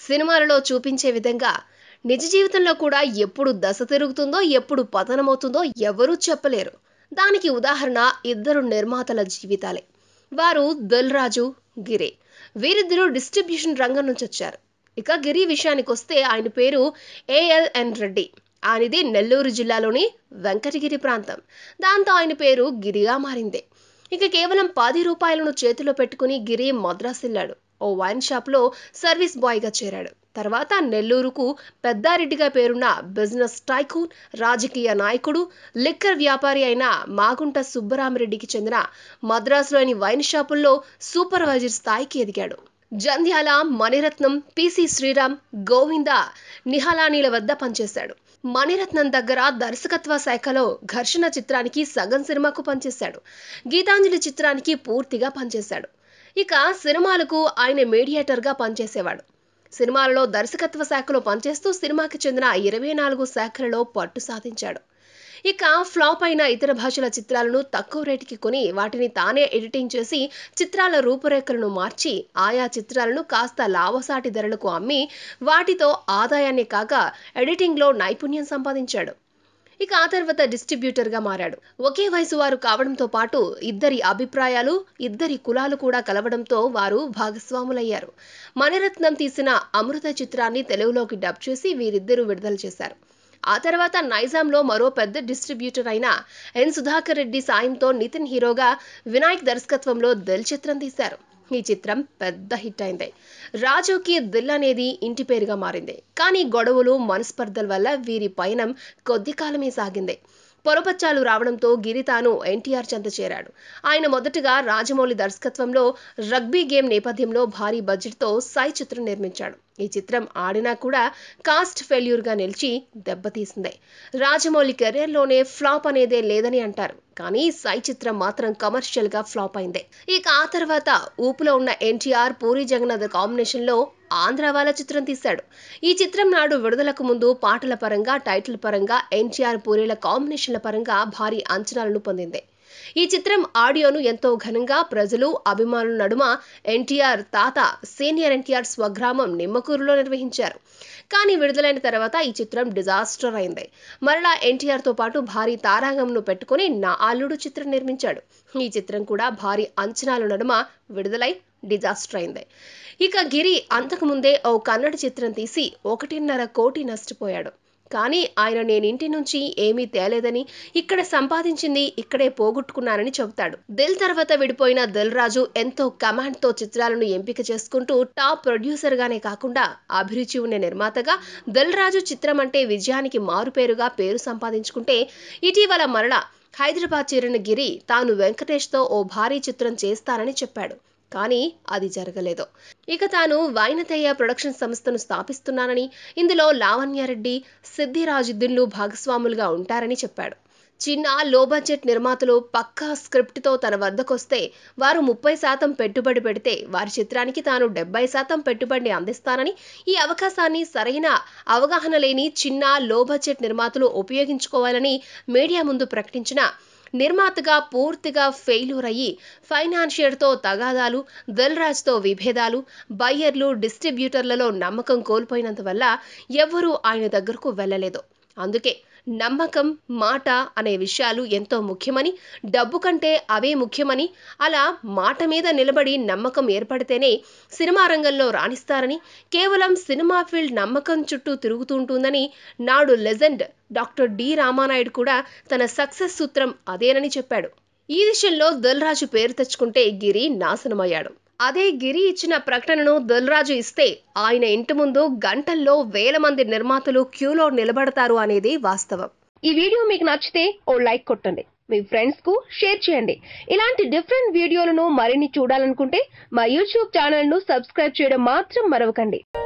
సినిమాలలో చూపించే విధంగా నిజ జీవితంలో కూడా ఎప్పుడు దశ తిరుగుతుందో ఎప్పుడు పతనమవుతుందో ఎవరూ చెప్పలేరు దానికి ఉదాహరణ ఇద్దరు నిర్మాతల జీవితాలే వారు దిల్ రాజు గిరి వీరిద్దరూ డిస్ట్రిబ్యూషన్ రంగం నుంచి వచ్చారు ఇక గిరి విషయానికి వస్తే ఆయన పేరు ఏఎల్ఎన్ రెడ్డి ఆయనది నెల్లూరు జిల్లాలోని వెంకటగిరి ప్రాంతం దాంతో ఆయన పేరు గిరిగా మారింది ఇక కేవలం పది రూపాయలను చేతిలో పెట్టుకుని గిరి మద్రాసు వెళ్ళాడు ఓ వైన్ షాప్లో సర్వీస్ బాయ్గా చేరాడు తర్వాత నెల్లూరుకు పెద్దారెడ్డిగా పేరున్న బిజినెస్ టైకూన్ రాజకీయ నాయకుడు లిక్కర్ వ్యాపారి అయిన మాగుంట సుబ్బరామిరెడ్డికి చెందిన మద్రాసులోని వైన్ షాపుల్లో సూపర్వైజర్ స్థాయికి ఎదిగాడు జంధ్యాల మణిరత్నం పిసి శ్రీరామ్ గోవింద నిహాలానీల వద్ద పనిచేశాడు మణిరత్నం దగ్గర దర్శకత్వ శాఖలో ఘర్షణ చిత్రానికి సగం సినిమాకు పనిచేశాడు గీతాంజలి చిత్రానికి పూర్తిగా పనిచేశాడు ఇక సినిమాలకు ఆయన మీడియేటర్గా పనిచేసేవాడు సినిమాలలో దర్శకత్వ శాఖలో పనిచేస్తూ సినిమాకి చెందిన ఇరవై నాలుగు శాఖలలో పట్టు సాధించాడు ఇక ఫ్లాప్ అయిన ఇతర భాషల చిత్రాలను తక్కువ రేటుకి కొని వాటిని తానే ఎడిటింగ్ చేసి చిత్రాల రూపురేఖలను మార్చి ఆయా చిత్రాలను కాస్త లాభసాటి ధరలకు అమ్మి వాటితో ఆదాయాన్ని కాక ఎడిటింగ్లో నైపుణ్యం సంపాదించాడు ఇక ఆ తర్వాత డిస్ట్రిబ్యూటర్గా మారాడు ఒకే వయసు వారు కావడంతో పాటు ఇద్దరి అభిప్రాయాలు ఇద్దరి కులాలు కూడా కలవడంతో వారు భాగస్వాములయ్యారు మణిరత్నం తీసిన అమృత చిత్రాన్ని తెలుగులోకి డబ్ చేసి వీరిద్దరూ విడుదల చేశారు ఆ తర్వాత నైజాంలో మరో పెద్ద డిస్ట్రిబ్యూటర్ అయిన ఎన్ సుధాకర్ రెడ్డి సాయంతో నితిన్ హీరోగా వినాయక్ దర్శకత్వంలో దిల్ చిత్రం తీశారు ఈ చిత్రం పెద్ద హిట్ అయింది రాజుకి దిల్ అనేది ఇంటి పేరుగా మారింది కానీ గొడవలు మనస్పర్ధల వల్ల వీరి పయనం కొద్ది కాలమే సాగింది పొరపచ్చాలు రావడంతో గిరి తాను ఎన్టీఆర్ చెంత చేరాడు ఆయన మొదటగా రాజమౌళి దర్శకత్వంలో రగ్బీ గేమ్ నేపథ్యంలో భారీ బడ్జెట్తో సై చిత్రం నిర్మించాడు ఈ చిత్రం ఆడినా కూడా కాస్ట్ ఫెయిల్యూర్గా నిలిచి దెబ్బతీసింది రాజమౌళి కెరీర్లోనే ఫ్లాప్ అనేదే లేదని అంటారు కానీ సై చిత్రం మాత్రం కమర్షియల్గా ఫ్లాప్ అయింది ఇక ఆ తర్వాత ఊపులో ఉన్న ఎన్టీఆర్ పూరి జగన్నాథ్ కాంబినేషన్లో ఆంధ్ర వాళ్ళ చిత్రం తీశాడు ఈ చిత్రం నాడు విడుదలకు ముందు పాటల పరంగా టైటిల్ పరంగా ఎన్టీఆర్ పూరీల కాంబినేషన్ల పరంగా భారీ అంచనాలను పొందింది ఈ చిత్రం ఆడియోను ఎంతో ఘనంగా ప్రజలు అభిమానుల నడుమ ఎన్టీఆర్ తాత సీనియర్ ఎన్టీఆర్ స్వగ్రామం నిమ్మకూరులో నిర్వహించారు కానీ విడుదలైన తర్వాత ఈ చిత్రం డిజాస్టర్ అయింది మరలా ఎన్టీఆర్తో పాటు భారీ తారాగంను పెట్టుకుని నా అల్లుడు చిత్రం నిర్మించాడు ఈ చిత్రం కూడా భారీ అంచనాల నడుమ విడుదలై డిజాస్టర్ అయింది ఇక గిరి అంతకుముందే ఓ కన్నడ చిత్రం తీసి ఒకటిన్నర కోటి నష్టపోయాడు కానీ ఆయన నేను ఇంటి నుంచి ఏమీ తేలేదని ఇక్కడ సంపాదించింది ఇక్కడే పోగొట్టుకున్నానని చెబుతాడు దిల్ తర్వాత విడిపోయిన దిల్ రాజు ఎంతో కమాండ్ తో చిత్రాలను ఎంపిక చేసుకుంటూ టాప్ ప్రొడ్యూసర్ గానే కాకుండా అభిరుచి ఉన్న నిర్మాతగా దిల్ రాజు చిత్రం అంటే విజయానికి మారుపేరుగా పేరు సంపాదించుకుంటే ఇటీవల మరల హైదరాబాద్ చేరిన గిరి తాను వెంకటేష్తో ఓ భారీ చిత్రం చేస్తానని చెప్పాడు కానీ అది జరగలేదు ఇక తాను వైనతయ్య ప్రొడక్షన్ సంస్థను స్థాపిస్తున్నానని ఇందులో లావణ్యారెడ్డి సిద్ధిరాజుద్దీన్లు భాగస్వాములుగా ఉంటారని చెప్పాడు చిన్న లో బడ్జెట్ నిర్మాతలు పక్కా స్క్రిప్ట్తో తన వద్దకొస్తే వారు ముప్పై శాతం పెట్టుబడి పెడితే వారి చిత్రానికి తాను డెబ్బై శాతం పెట్టుబడిని అందిస్తానని ఈ అవకాశాన్ని సరైన అవగాహన లేని చిన్న లో బడ్జెట్ నిర్మాతలు ఉపయోగించుకోవాలని మీడియా ముందు ప్రకటించిన నిర్మాతగా పూర్తిగా ఫెయిల్యూర్ అయ్యి ఫైనాన్షియర్తో తగాదాలు దిల్రాజ్తో విభేదాలు బయ్యర్లు డిస్ట్రిబ్యూటర్లలో నమ్మకం కోల్పోయినంత వల్ల ఎవ్వరూ ఆయన దగ్గరకు వెళ్ళలేదు అందుకే నమ్మకం మాట అనే విషయాలు ఎంతో ముఖ్యమని డబ్బు కంటే అవే ముఖ్యమని అలా మాట మీద నిలబడి నమ్మకం ఏర్పడితేనే సినిమా రంగంలో రాణిస్తారని కేవలం సినిమా ఫీల్డ్ నమ్మకం చుట్టూ తిరుగుతుంటుందని నాడు లెజెండ్ డాక్టర్ డి రామానాయుడు కూడా తన సక్సెస్ సూత్రం అదేనని చెప్పాడు ఈ విషయంలో దిల్రాజు పేరు తెచ్చుకుంటే గిరి నాశనమయ్యాడు అదే గిరి ఇచ్చిన ప్రకటనను దిల్రాజు ఇస్తే ఆయన ఇంటి ముందు గంటల్లో వేల మంది నిర్మాతలు క్యూలో నిలబడతారు అనేది వాస్తవం ఈ వీడియో మీకు నచ్చితే ఓ లైక్ కొట్టండి మీ ఫ్రెండ్స్ కు షేర్ చేయండి ఇలాంటి డిఫరెంట్ వీడియోలను మరిన్ని చూడాలనుకుంటే మా యూట్యూబ్ ఛానల్ ను సబ్స్క్రైబ్ చేయడం మాత్రం మరవకండి